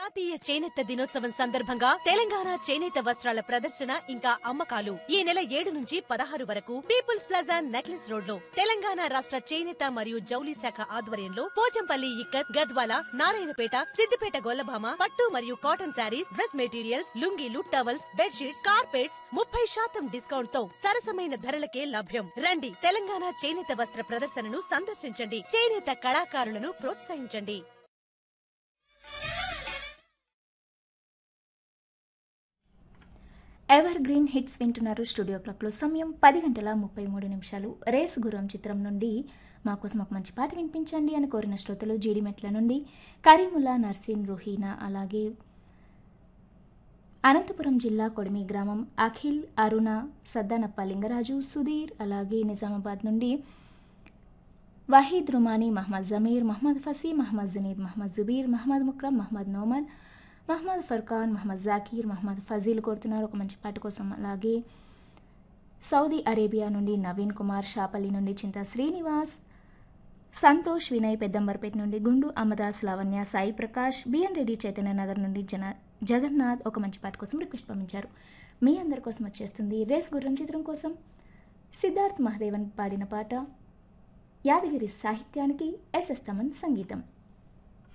జాతీయ చేనేత దినోత్సవం సందర్భంగా తెలంగాణ చేనేత వస్త్రాల ప్రదర్శన ఇంకా అమ్మకాలు ఈ నెల ఏడు నుంచి పదహారు వరకు పీపుల్స్ ప్లాజా నెక్లెస్ రోడ్ లో తెలంగాణ రాష్ట్ర చేనేత మరియు జౌలి శాఖ ఆధ్వర్యంలో పోచంపల్లి ఇక్కత్ గద్వాల నారాయణపేట సిద్దిపేట గొల్లభామ పట్టు మరియు కాటన్ శారీస్ డ్రెస్ మెటీరియల్స్ లుంగీలు టవల్స్ బెడ్షీట్స్ కార్పెట్స్ ముప్పై శాతం డిస్కౌంట్ తో సరసమైన ధరలకే లభ్యం రండి తెలంగాణ చేనేత వస్త్ర ప్రదర్శనను సందర్శించండి చేనేత కళాకారులను ప్రోత్సహించండి ఎవర్ గ్రీన్ హిట్స్ వింటున్నారు స్టూడియో క్లాక్లో సమయం పది గంటల ముప్పై మూడు నిమిషాలు రేస్ గురం చిత్రం నుండి మా కోసం ఒక మంచి పాట వినిపించండి అని కోరిన శ్రోతలు జీడిమెట్ల నుండి కరీముల్లా నర్సీన్ రుహీనా అలాగే అనంతపురం జిల్లా కొడిమి గ్రామం అఖిల్ అరుణ సద్దానప్ప లింగరాజు సుధీర్ అలాగే నిజామాబాద్ నుండి వహీద్ రుమానీ మహమ్మద్ జమీర్ మహమ్మద్ ఫసీ మహమ్మద్ జునీద్ మహమ్మద్ జుబీర్ మహమ్మద్ ముక్రమ్ మహమ్మద్ నోమన్ మహమ్మద్ ఫర్ఖాన్ మహమ్మద్ జాకీర్ మహమ్మద్ ఫజీల్ కోరుతున్నారు ఒక మంచి పాట కోసం అలాగే సౌదీ అరేబియా నుండి నవీన్ కుమార్ షాపల్లి నుండి చింత శ్రీనివాస్ సంతోష్ వినయ్ పెద్దంబర్పేట నుండి గుండు అమదాస్ లావణ్య సాయి ప్రకాష్ బిఎన్ రెడ్డి చైతన్య నగర్ నుండి జన జగన్నాథ్ ఒక మంచి పాట కోసం రిక్వెస్ట్ పంపించారు మీ అందరి కోసం వచ్చేస్తుంది రేస్ గుర్రం చిత్రం కోసం సిద్ధార్థ్ మహదేవన్ పాడిన పాట యాదగిరి సాహిత్యానికి ఎస్ఎస్ తమన్ సంగీతం